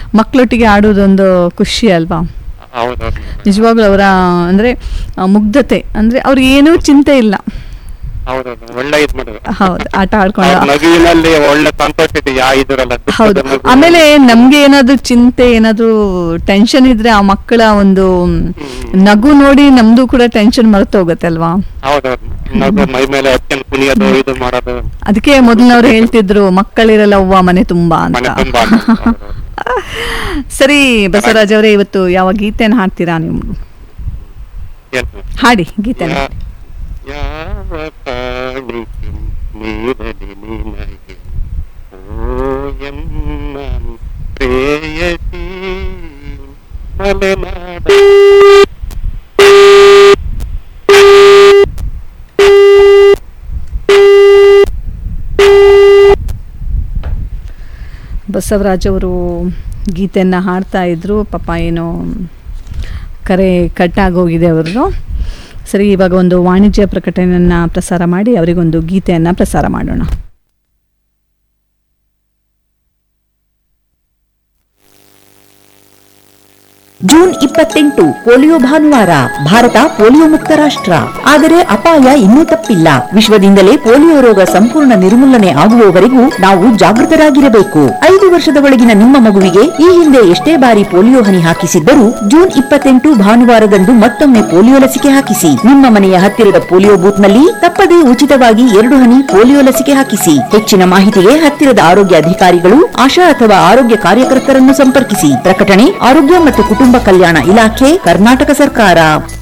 ಮಕ್ಕಳೊಟ್ಟಿಗೆ ಆಡೋದೊಂದು ಖುಷಿ ಅಲ್ವಾ ಹೌದೌದು ನಿಜವಾಗ್ಲೂ ಅವರ ಅಂದರೆ ಮುಗ್ಧತೆ ಅಂದರೆ ಅವ್ರಿಗೆ ಏನೂ ಚಿಂತೆ ಇಲ್ಲ ಹೌದೌದು ಒಳ್ಳೆ ಇದ್ ಮಾಡಿದ್ರು ಹೌದು ಆಟ ಅವ್ರ ಆಡ್ಕೊಂಡು ನಗುವಿನಲ್ಲಿ ಒಳ್ಳೆ ಸಂತೋಷ ಇದೆ ಯಾ ಇದ್ರಲ್ಲ ಹೌದು ದುಃಖದ ನಗು. ಆಮೇಲೆ ನಮ್ಗೆ ಏನಾದ್ರು ಚಿಂತೆ ಏನಾದ್ರು ಟೆನ್ಷನ್ ಇದ್ರೆ ಆ ಮಕ್ಕಳ ಒಂದು ನಗು ನೋಡಿ ನಮ್ದು ಕೂಡ ಟೆನ್ಷನ್ ಮರೆತು ಹೋಗುತ್ತೆ ಅಲ್ವಾ ಹೌದೌದು ನಗು ಮೈ ಮೇಲೆ ಹಚ್ಕೊಂಡ್ ಕುಣಿಯೋದು ಇದು ಮಾಡೋದು ಅದಕ್ಕೆ ಮೊದಲಿನವ್ರು ಹೇಳ್ತಿದ್ರು ಮಕ್ಕಳಿರಲ್ಲ ಅವ್ವ ಮನೆ ತುಂಬಾ ಮನೆ ಅಂತ ತುಂಬಾ ಅಂತ. ಹೌದೌದು. ಸರಿ ಬಸವರಾಜ್ ಅವರೇ ಇವತ್ತು ಯಾವ ಗೀತೆನ ಹಾಡ್ತೀರಾ ನೀವು ಏನು? ಹಾಡಿ ಗೀತೆನ ಯಾ- ಯಾವ ಕಾಣಿಕೆ ನೀಡಲಿ ನಿನಗೆ ಓ ಎನ್ನ ಪ್ರೇಯಸಿ ಮಲೆನಾಡ ಬಸವರಾಜ್ ಅವರು ಗೀತೆಯನ್ನ ಹಾಡ್ತಾ ಇದ್ರು ಪಾಪ ಏನೋ ಕರೆ ಕಟ್ ಆಗೋಗಿದೆ ಅವ್ರದ್ದು ಸರಿ ಇವಾಗ ಒಂದು ವಾಣಿಜ್ಯ ಪ್ರಕಟಣೆಯನ್ನ ಪ್ರಸಾರ ಮಾಡಿ ಅವರಿಗೊಂದು ಗೀತೆಯನ್ನ ಪ್ರಸಾರ ಮಾಡೋಣ ಜೂನ್ ಇಪ್ಪತ್ತೆಂಟು ಪೋಲಿಯೋ ಭಾನುವಾರ ಭಾರತ ಪೋಲಿಯೋ ಮುಕ್ತ ರಾಷ್ಟ್ರ ಆದರೆ ಅಪಾಯ ಇನ್ನೂ ತಪ್ಪಿಲ್ಲ ವಿಶ್ವದಿಂದಲೇ ಪೋಲಿಯೋ ರೋಗ ಸಂಪೂರ್ಣ ನಿರ್ಮೂಲನೆ ಆಗುವವರೆಗೂ ನಾವು ಜಾಗೃತರಾಗಿರಬೇಕು ಐದು ವರ್ಷದ ಒಳಗಿನ ನಿಮ್ಮ ಮಗುವಿಗೆ ಈ ಹಿಂದೆ ಎಷ್ಟೇ ಬಾರಿ ಪೋಲಿಯೋ ಹನಿ ಹಾಕಿಸಿದ್ದರೂ ಜೂನ್ ಇಪ್ಪತ್ತೆಂಟು ಭಾನುವಾರದಂದು ಮತ್ತೊಮ್ಮೆ ಪೋಲಿಯೋ ಲಸಿಕೆ ಹಾಕಿಸಿ ನಿಮ್ಮ ಮನೆಯ ಹತ್ತಿರದ ಪೋಲಿಯೋ ಬೂತ್ನಲ್ಲಿ ತಪ್ಪದೇ ಉಚಿತವಾಗಿ ಎರಡು ಹನಿ ಪೋಲಿಯೋ ಲಸಿಕೆ ಹಾಕಿಸಿ ಹೆಚ್ಚಿನ ಮಾಹಿತಿಗೆ ಹತ್ತಿರದ ಆರೋಗ್ಯ ಅಧಿಕಾರಿಗಳು ಆಶಾ ಅಥವಾ ಆರೋಗ್ಯ ಕಾರ್ಯಕರ್ತರನ್ನು ಸಂಪರ್ಕಿಸಿ ಪ್ರಕಟಣೆ ಆರೋಗ್ಯ ಮತ್ತು ಕುಟುಂಬ ಕಲ್ಯಾಣ ಇಲಾಖೆ ಕರ್ನಾಟಕ ಸರ್ಕಾರ